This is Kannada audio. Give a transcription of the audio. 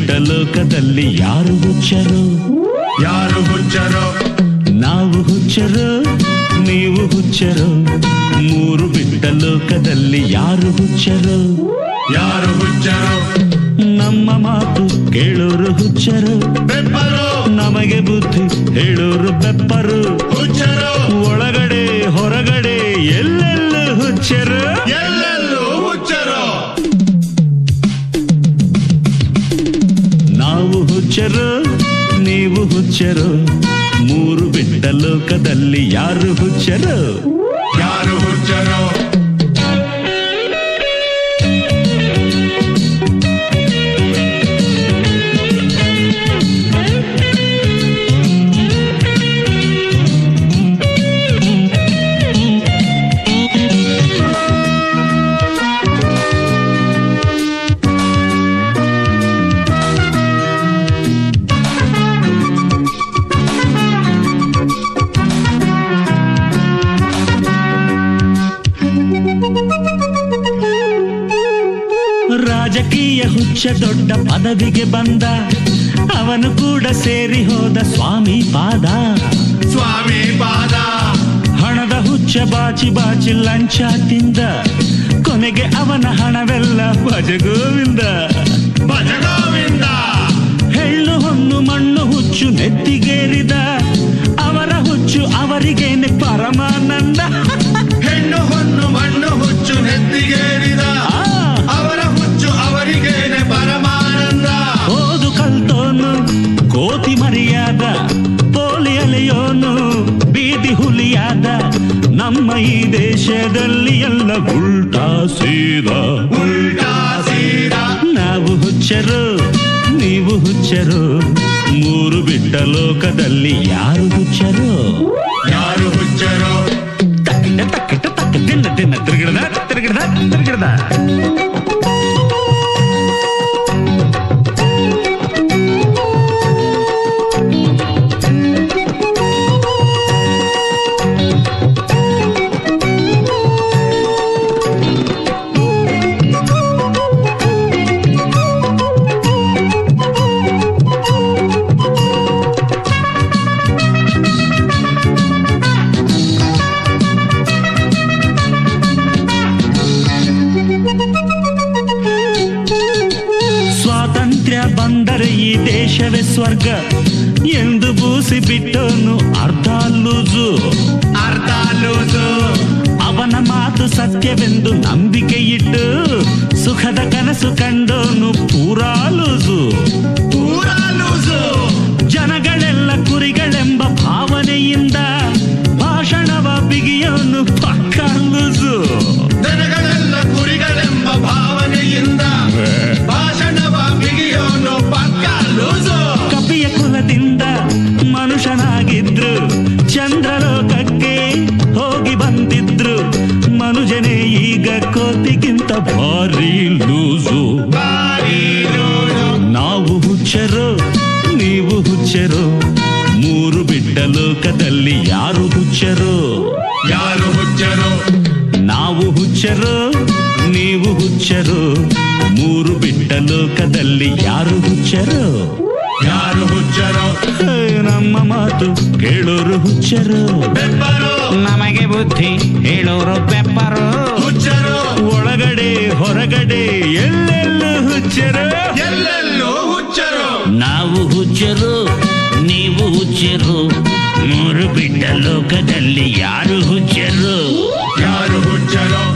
ಬಿಟ್ಟ ಲೋಕದಲ್ಲಿ ಯಾರು ಹುಚ್ಚರು ಯಾರು ಹುಚ್ಚರೋ ನಾವು ಹುಚ್ಚರು ನೀವು ಹುಚ್ಚರು ಮೂರು ಬಿಟ್ಟ ಲೋಕದಲ್ಲಿ ಯಾರು ಹುಚ್ಚರು ಯಾರು ಹುಚ್ಚರೋ ನಮ್ಮ ಮಾತು ಕೇಳೋರು ಹುಚ್ಚರು ಬೆಪ್ಪರೋ ನಮಗೆ ಬುದ್ಧಿ ಹೇಳೋರು ಬೆಪ್ಪರು ಹುಚ್ಚರೋ ಒಳಗಡೆ ಹೊರಗಡೆ ಎಲ್ಲೆಲ್ಲೂ ಹುಚ್ಚರು ಎಲ್ಲೆಲ್ಲೂ ಹುಚ್ಚರೋ ನಾವು ಹುಚ್ಚರು ನೀವು ಹುಚ್ಚರು ಮೂರು ಬಿಟ್ಟ ಲೋಕದಲ್ಲಿ ಯಾರು ಹುಚ್ಚರು ಯಾರು ಹುಚ್ಚರೋ ರಾಜಕೀಯ ಹುಚ್ಚ ದೊಡ್ಡ ಪದವಿಗೆ ಬಂದ ಅವನು ಕೂಡ ಸೇರಿ ಹೋದ ಸ್ವಾಮಿ ಪಾದ ಸ್ವಾಮಿ ಪಾದ ಹಣದ ಹುಚ್ಚ ಬಾಚಿ ಬಾಚಿ ಲಂಚ ತಿಂದ ಕೊನೆಗೆ ಅವನ ಹಣವೆಲ್ಲ ಭಜಗೋವಿಂದ ಭಜಗೋವಿಂದ ಹೆಳ್ಳು ಹೊನ್ನು ಮಣ್ಣು ಹುಚ್ಚು ನೆತ್ತಿಗೇರಿದ ಅವರ ಹುಚ್ಚು ಅವರಿಗೇನೆ ಪರಮಾನಂದ ಹೆಣ್ಣು ಹೊನ್ನು ಮಣ್ಣು ಹುಚ್ಚು ನೆತ್ತಿಗೇರಿದ ಆ, ಅವರ ಹುಚ್ಚು ಅವರಿಗೇನೆ ಪರಮಾನಂದ ಓದು ಕಲ್ತೋನು ಕೋತಿ ಮರಿಯಾದ ಪೋಲಿ ಅಲೆಯೋನು ಬೀದಿ ಹುಲಿಯಾದ ನಮ್ಮ ಈ ದೇಶದಲ್ಲಿ ಎಲ್ಲ ಉಲ್ಟಾ ಸೀದಾ ಉಲ್ಟಾ ಸೀದಾ ನಾವು ಹುಚ್ಚರು ನೀವು ಹುಚ್ಚರು ಮೂರು ಬಿಟ್ಟ ಲೋಕದಲ್ಲಿ ಯಾರು ಹುಚ್ಚರು ಯಾರು ಹುಚ್ಚರೋ ತಕ್ಕಿಟ ತಕ್ಕಿಟ ತಕ್ಕ ತಿನ್ನ ತಿನ್ನ ತಿರುಗಿಡದ ತಿರುಗಿಡದ ತಿರುಗಿಡದ ಸ್ವಾತಂತ್ರ್ಯ ಬಂದರೆ ಈ ದೇಶವೇ ಸ್ವರ್ಗ ಎಂದು ಬೂಸಿ ಬಿಟ್ಟೋನು ಅರ್ಧ ಲೂಸು ಅರ್ಧ ಲೂಸು ಅವನ ಮಾತು ಸತ್ಯವೆಂದು ನಂಬಿಕೆ ಇಟ್ಟು ಸುಖದ ಕನಸು ಕಂಡೋನು ಪೂರಾ ಲೂಸು ಪೂರ ಲೂಸು ಜನಗಳೆಲ್ಲ ಕುರಿಗಳೆಂಬ ಭಾವನೆಯಿಂದ ಭಾಷಣವ ಬಿಗಿಯೋನು ಪಕ್ಕ ಲೂಸು ಜನಗಳೆಲ್ಲ ಕುರಿಗಳೆಂಬ ಭಾವನೆಯಿಂದ ಭಾಷಣವ ಬಿಗಿಯೋನು ಪಕ್ಕ ಲೂಸು ಕಪಿಯ ಕುಲದಿಂದ ಮನುಷ್ಯನಾಗಿದ್ರು ಚಂದ್ರಲೋಕಕ್ಕೆ ಹೋಗಿ ಬಂದಿದ್ರು ಮನುಜನೇ ಈಗ ಕೋತಿಗಿಂತ ಭಾರಿ ಲೂಸು ಬಾರಿ ಲೂಸು ನಾವು ಹುಚ್ಚರು ನೀವು ಹುಚ್ಚರು ಮೂರು ಬಿಟ್ಟ ಲೋಕದಲ್ಲಿ ಯಾರು ಹುಚ್ಚರು ಯಾರು ಹುಚ್ಚರು ನಾವು ಹುಚ್ಚರು ನೀವು ಹುಚ್ಚರು ಮೂರು ಬಿಟ್ಟ ಲೋಕದಲ್ಲಿ ಯಾರು ಹುಚ್ಚರು ಯಾರು ಹುಚ್ಚರು ಹೇ, ನಮ್ಮ ಮಾತು ಕೇಳೋರು ಹುಚ್ಚರು ಬೆಪ್ಪರು ನಮಗೆ ಬುದ್ಧಿ ಹೇಳೋರು ಬೆಪ್ಪರು ಹುಚ್ಚರು ಒಳಗಡೆ ಹೊರಗಡೆ ಎಲ್ಲೆಲ್ಲೂ ಹುಚ್ಚರು ಎಲ್ಲೆಲ್ಲೂ ಹುಚ್ಚರು ನಾವು ಹುಚ್ಚರು ನೀವು ಹುಚ್ಚರು ಮೂರು ಬಿಟ್ಟ ಲೋಕದಲ್ಲಿ ಯಾರು ಹುಚ್ಚರು ಯಾರು ಹುಚ್ಚರು